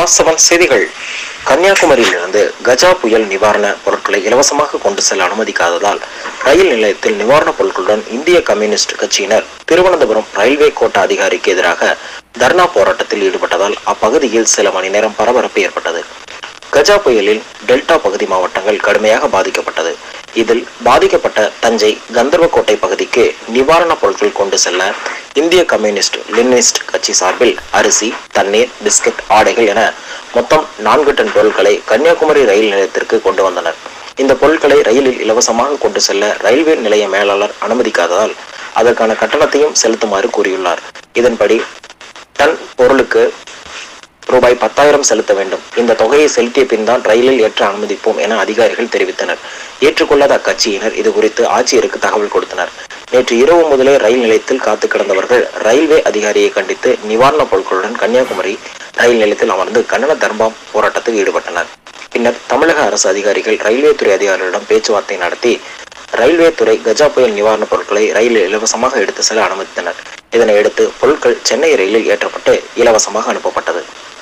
star seven செய்திகள் கன்னியாகுமரியிலிருந்து கஜா புயல் நிவாரண பொருட்களை இலவசமாக கொண்டு செல்ல அனுமதிக்காததால் ரயில் நிலையத்தில் நிவாரணப் பொருட்களுடன் இந்திய கம்யூனிஸ்ட் கட்சியினர் திருவனந்தபுரம் ரயில்வே கோட்ட அதிகாரிக்கு எதிராக தர்ணா போராட்டத்தில் ஈடுபட்டதால் அப்பகுதியில் சில மணி நேரம் பரபரப்பு ஏற்பட்டது கஜா புயலில் டெல்டா பகுதி மாவட்டங்கள் கடுமையாக பாதிக்கப்பட்டது இதில் பாதிக்கப்பட்ட தஞ்சை கந்தர்வக்கோட்டை பகுதிக்கு நிவாரணப் பொருட்கள் கொண்டு செல்ல இந்திய கம்யூனிஸ்ட் லெனினிஸ்ட் கட்சி சார்பில் அரிசி தண்ணீர் பிஸ்கட் ஆடைகள் என மொத்தம் நான்கு டன் பொருட்களை கன்னியாகுமரி ரயில் நிலையத்திற்கு கொண்டு வந்தனர் இந்த பொருட்களை ரயிலில் இலவசமாக கொண்டு செல்ல ரயில்வே நிலைய மேலாளர் அனுமதிக்காததால் அதற்கான கட்டணத்தையும் செலுத்துமாறு கூறியுள்ளார் இதன்படி டன் பொருளுக்கு ரூபாய் பத்தாயிரம் செலுத்த வேண்டும் இந்த தொகையை செலுத்திய பின் தான் ரயிலில் ஏற்ற அனுமதிப்போம் என அதிகாரிகள் தெரிவித்தனர் ஏற்றுக்கொள்ளாத அக்கட்சியினர் இது குறித்து ஆட்சியருக்கு தகவல் கொடுத்தனர் நேற்று இரவு முதலே ரயில் நிலையத்தில் காத்து கிடந்தவர்கள் ரயில்வே அதிகாரியை கண்டித்து நிவாரணப் பொருட்களுடன் கன்னியாகுமரி ரயில் நிலையத்தில் அமர்ந்து கண்டன தர்மம் போராட்டத்தில் ஈடுபட்டனர் பின்னர் தமிழக அரசு அதிகாரிகள் ரயில்வே துறை அதிகாரிகளிடம் பேச்சுவார்த்தை நடத்தி ரயில்வே துறை கஜா புயல் நிவாரணப் பொருட்களை ரயிலில் இலவசமாக எடுத்து செல்ல அனுமதித்தனர் இதனை அடுத்து பொருட்கள் சென்னை ரயிலில் ஏற்றப்பட்டு இலவசமாக அனுப்பப்பட்டது